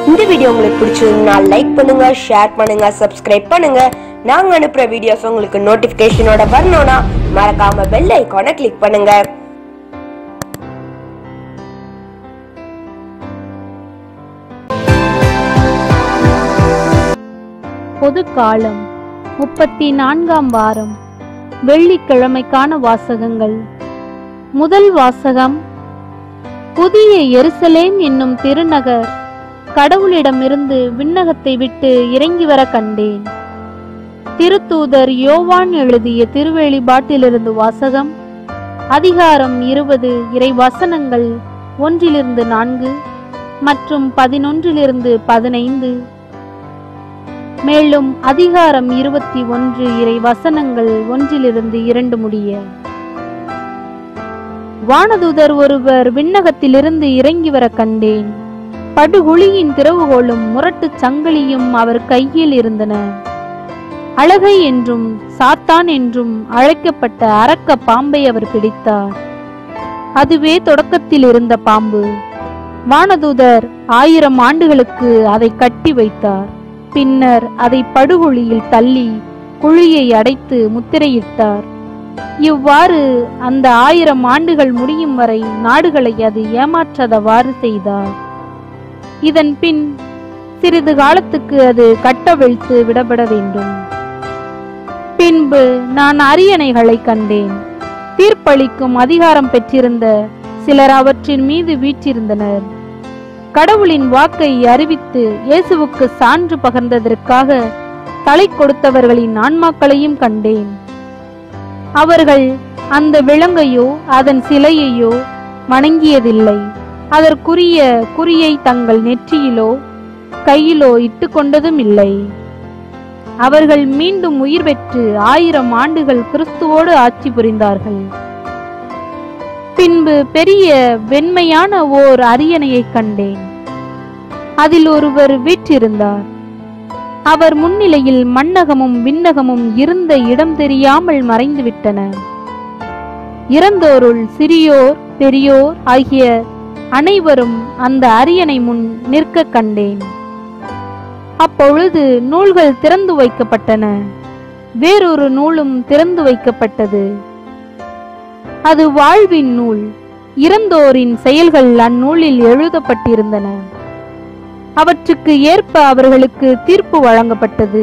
இந்த வீடியோ உங்களுக்கு பிடிச்சிருந்தா லைக் பண்ணுங்க ஷேர் பண்ணுங்க சப்ஸ்கிரைப் பண்ணுங்க நாங்க அனுப்புற வீடியோஸ் உங்களுக்கு நோட்டிபிகேஷனோட வரணும்னா மறக்காம பெல் ஐகானை கிளிக் பண்ணுங்க பொது காலம் முப்பத்தி நான்காம் வாரம் வெள்ளிக்கிழமைக்கான வாசகங்கள் முதல் வாசகம் புதிய எருசலேம் என்னும் திருநகர் கடவுளிடமிருந்து விண்ணகத்தை விட்டு இறங்கி வர கண்டேன் திருத்தூதர் யோவான் எழுதிய திருவெளிபாட்டிலிருந்து வாசகம் அதிகாரம் இருபது இறை வசனங்கள் ஒன்றிலிருந்து நான்கு மற்றும் பதினொன்றிலிருந்து பதினைந்து மேலும் அதிகாரம் இருபத்தி ஒன்று இறை வசனங்கள் ஒன்றிலிருந்து இரண்டு முடிய வானதூதர் ஒருவர் விண்ணகத்திலிருந்து இறங்கி வர கண்டேன் படுகுழியின் திறவுகோலும் முரட்டுச் சங்கிலியும் அவர் கையில் இருந்தன அழகை என்றும் சாத்தான் என்றும் அழைக்கப்பட்ட அரக்க பாம்பை அவர் பிடித்தார் அதுவே தொடக்கத்தில் இருந்த பாம்பு வானதூதர் ஆயிரம் ஆண்டுகளுக்கு அதை கட்டி வைத்தார் பின்னர் அதை படுகுழியில் தள்ளி குழியை அடைத்து முத்திரையிட்டார் இவ்வாறு அந்த ஆயிரம் ஆண்டுகள் முடியும் வரை நாடுகளை அது ஏமாற்றாதவாறு செய்தார் இதன் பின் சிறிது காலத்துக்கு அது கட்டவிழ்த்து விடப்பட வேண்டும் பின்பு நான் அரியணைகளை கண்டேன் தீர்ப்பளிக்கும் அதிகாரம் பெற்றிருந்த சிலர் அவற்றின் மீது வீற்றிருந்தனர் கடவுளின் வாக்கை அறிவித்து இயேசுவுக்கு சான்று பகர்ந்ததற்காக தலை கொடுத்தவர்களின் ஆன்மாக்களையும் கண்டேன் அவர்கள் அந்த விலங்கையோ அதன் சிலையையோ வணங்கியதில்லை அதற்குரிய குறியை தங்கள் நெற்றியிலோ கையிலோ இட்டு கொண்டதும் இல்லை அவர்கள் மீண்டும் உயிர் பெற்று ஆயிரம் ஆண்டுகள் கிறிஸ்துவோடு ஆட்சி புரிந்தார்கள் பின்பு பெரிய வெண்மையான ஓர் அரியணையை கண்டேன் அதில் ஒருவர் வீற்றிருந்தார் அவர் முன்னிலையில் மண்ணகமும் விண்ணகமும் இருந்த இடம் தெரியாமல் மறைந்துவிட்டன இறந்தோருள் சிறியோர் பெரியோர் ஆகிய அனைவரும் அந்த அரியணை முன் நிற்க கண்டேன் அப்பொழுது நூல்கள் திறந்து வைக்கப்பட்டன வேறொரு நூலும் திறந்து வைக்கப்பட்டது அது வாழ்வின் நூல் இறந்தோரின் செயல்கள் அந்நூலில் எழுதப்பட்டிருந்தன அவற்றுக்கு ஏற்ப அவர்களுக்கு தீர்ப்பு வழங்கப்பட்டது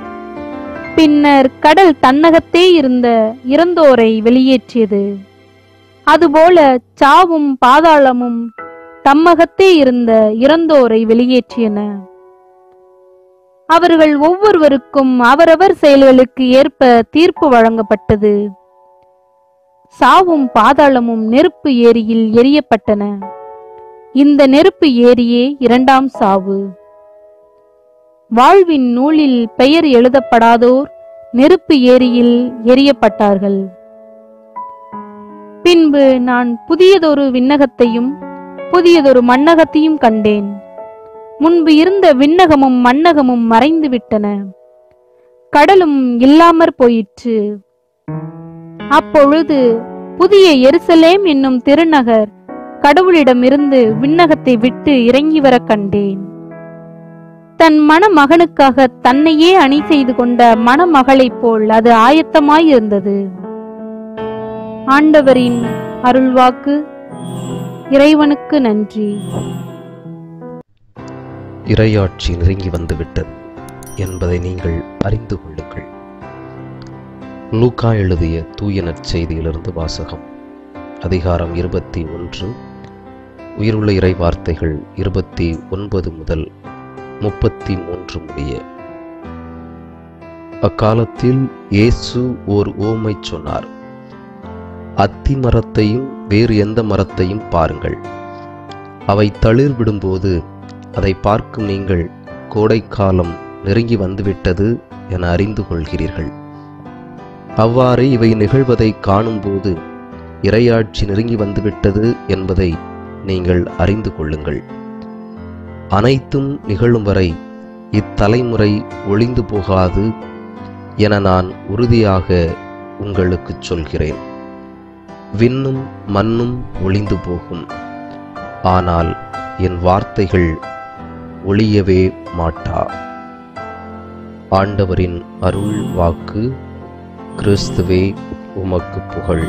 பின்னர் கடல் தன்னகத்தே இருந்த இறந்தோரை வெளியேற்றியது அதுபோல சாவும் பாதாளமும் தம்மகத்தே இருந்த இறந்தோரை வெளியேற்றியன அவர்கள் ஒவ்வொருவருக்கும் அவரவர் செயல்களுக்கு ஏற்ப தீர்ப்பு வழங்கப்பட்டது சாவும் பாதாளமும் நெருப்பு ஏரியில் எரியப்பட்டன இந்த நெருப்பு ஏரியே இரண்டாம் சாவு வாழ்வின் நூலில் பெயர் எழுதப்படாதோர் நெருப்பு ஏரியில் எரியப்பட்டார்கள் பின்பு நான் புதியதொரு விண்ணகத்தையும் புதியதொரு மண்ணகத்தையும் கண்டேன் முன்பு இருந்த விண்ணகமும் மண்ணகமும் மறைந்து விட்டன கடலும் இல்லாமற் போயிற்று அப்பொழுது புதிய எருசலேம் என்னும் திருநகர் கடவுளிடமிருந்து விண்ணகத்தை விட்டு இறங்கி வர கண்டேன் தன் மணமகனுக்காக தன்னையே அணி செய்து கொண்ட மணமகளைப் போல் அது ஆயத்தமாயிருந்தது ஆண்டவரின் அருள்வாக்கு இறைவனுக்கு நன்றி இறையாட்சி நெருங்கி வந்துவிட்டது என்பதை நீங்கள் அறிந்து கொள்ளுங்கள் லூக்கா எழுதிய தூய நற்செய்தியிலிருந்து வாசகம் அதிகாரம் இருபத்தி ஒன்று உயிருள்ள இறை வார்த்தைகள் இருபத்தி ஒன்பது முதல் முப்பத்தி மூன்று முடிய அக்காலத்தில் இயேசு ஓர் ஓமை சொன்னார் அத்தி மரத்தையும் வேறு எந்த மரத்தையும் பாருங்கள் அவை தளிர் விடும்போது அதை பார்க்கும் நீங்கள் கோடைக்காலம் நெருங்கி வந்துவிட்டது என அறிந்து கொள்கிறீர்கள் அவ்வாறே இவை நிகழ்வதை காணும்போது இரையாட்சி நெருங்கி வந்துவிட்டது என்பதை நீங்கள் அறிந்து கொள்ளுங்கள் அனைத்தும் நிகழும் வரை இத்தலைமுறை ஒளிந்து போகாது என நான் உறுதியாக உங்களுக்குச் சொல்கிறேன் விண்ணும் மண்ணும் ஒளிந்து போகும் ஆனால் என் வார்த்தைகள் ஒளியவே மாட்டா ஆண்டவரின் அருள் வாக்கு கிறிஸ்துவே உமக்கு புகழ்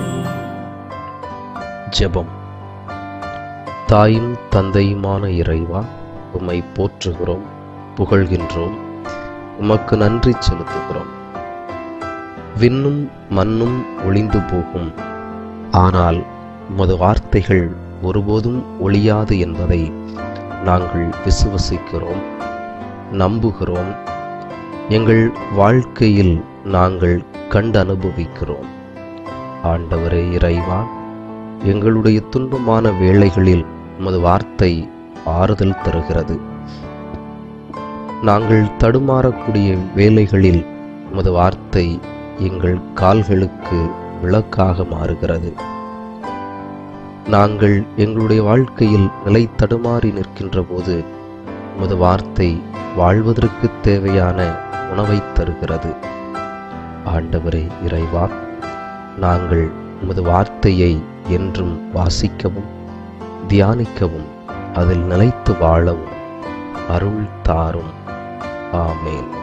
ஜெபம் தாயும் தந்தையுமான இறைவா உம்மை போற்றுகிறோம் புகழ்கின்றோம் உமக்கு நன்றி செலுத்துகிறோம் விண்ணும் மண்ணும் ஒளிந்து போகும் ஆனால் உமது வார்த்தைகள் ஒருபோதும் ஒளியாது என்பதை நாங்கள் விசுவசிக்கிறோம் நம்புகிறோம் எங்கள் வாழ்க்கையில் நாங்கள் கண்டு அனுபவிக்கிறோம் ஆண்டவரே இறைவா எங்களுடைய துன்பமான வேளைகளில் உமது வார்த்தை ஆறுதல் தருகிறது நாங்கள் தடுமாறக்கூடிய வேலைகளில் உமது வார்த்தை எங்கள் கால்களுக்கு விளக்காக மாறுகிறது நாங்கள் எங்களுடைய வாழ்க்கையில் நிலை தடுமாறி நிற்கின்ற போது உமது வார்த்தை வாழ்வதற்கு தேவையான உணவை தருகிறது ஆண்டவரே இறைவா நாங்கள் உமது வார்த்தையை என்றும் வாசிக்கவும் தியானிக்கவும் அதில் நிலைத்து வாழவும் அருள் தாரும் ஆமேன்